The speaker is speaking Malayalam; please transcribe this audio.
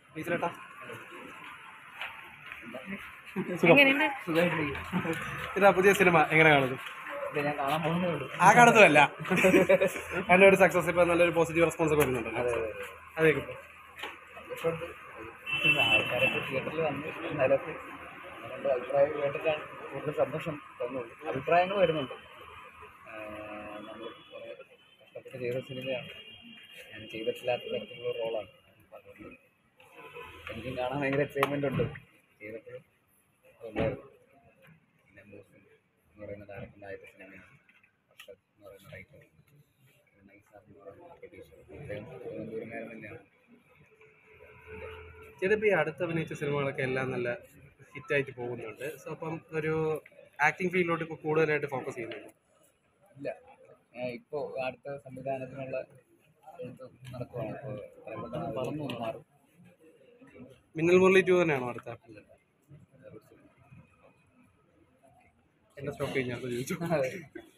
ടീച്ചറേട്ടാ എങ്ങനെയുണ്ട് ഇതാ പുതിയ സിനിമ എങ്ങനെ കാണുന്നു ഇത് ഞാൻ കാണാൻ പോകുന്നേ ഉള്ളൂ ആ കാണുന്നതല്ല നല്ലൊരു സക്സസ് ഇപ്പൊ നല്ലൊരു പോസിറ്റീവ് റെസ്പോൺസ് ഒക്കെ വരുന്നുണ്ടല്ലോ അതെ അതെ അതെ കിട്ടും സന്തോഷമുണ്ട് പിന്നെ ആൾക്കാരൊക്കെ തിയേറ്ററിൽ വന്ന് നിലത്ത് അതുകൊണ്ട് അഭിപ്രായം കേട്ടിട്ടാണ് കൂടുതൽ സന്തോഷം തോന്നുള്ളൂ അഭിപ്രായങ്ങൾ വരുന്നുണ്ട് ആഹ് നമ്മൾ കുറേ കഷ്ടപ്പെട്ട് ചെയ്ത സിനിമയാണ് ഞാൻ ചെയ്തിട്ടില്ലാത്ത തരത്തിലുള്ള റോളാണ് അപ്പം അതുകൊണ്ട് എനിക്കും കാണാൻ ഭയങ്കര എക്സൈറ്റ്മെൻ്റ് ഉണ്ട് ചെയ്തപ്പോഴും അതുണ്ടായിരുന്നു പിന്നെ മൂസൻ എന്ന് പറയുന്ന ഡയറക്ടറിൻ്റെ ആദ്യത്തെ സിനിമയാണ് വർഷത് എന്ന് പറയുന്ന റൈറ്റർ നൈസാർ എന്ന് പറയുന്ന പ്രൊഡ്യൂസർ അദ്ദേഹം തിരുവനന്തപുരംകാരൻ തന്നെയാണ് ചേട്ടൻ ഈ അടുത്ത് അഭിനയിച്ച സിനിമകളൊക്കെ എല്ലാം നല്ല ഹിറ്റായിട്ട് പോകുന്നുണ്ട് സോ അപ്പം ഒരു ആക്ടിങ് ഫീൽഡിലോട്ട് ഇപ്പോൾ കൂടുതലായിട്ട് ഫോക്കസ് ചെയ്യുന്നുണ്ട് ഇല്ല ഞാൻ ഇപ്പോൾ അടുത്ത സംവിധാനത്തിനുള്ള എഴുത്ത് നടക്കുവാണ് ഇപ്പോൾ പറയുമ്പോൾ വളർന്നു ഒന്ന് മാറും മിന്നൽ മുരളി ടു തന്നെയാണോ അടുത്ത എന്റെ സ്റ്റോക്ക് കഴിഞ്ഞാൽ ചോദിച്ചു അതെ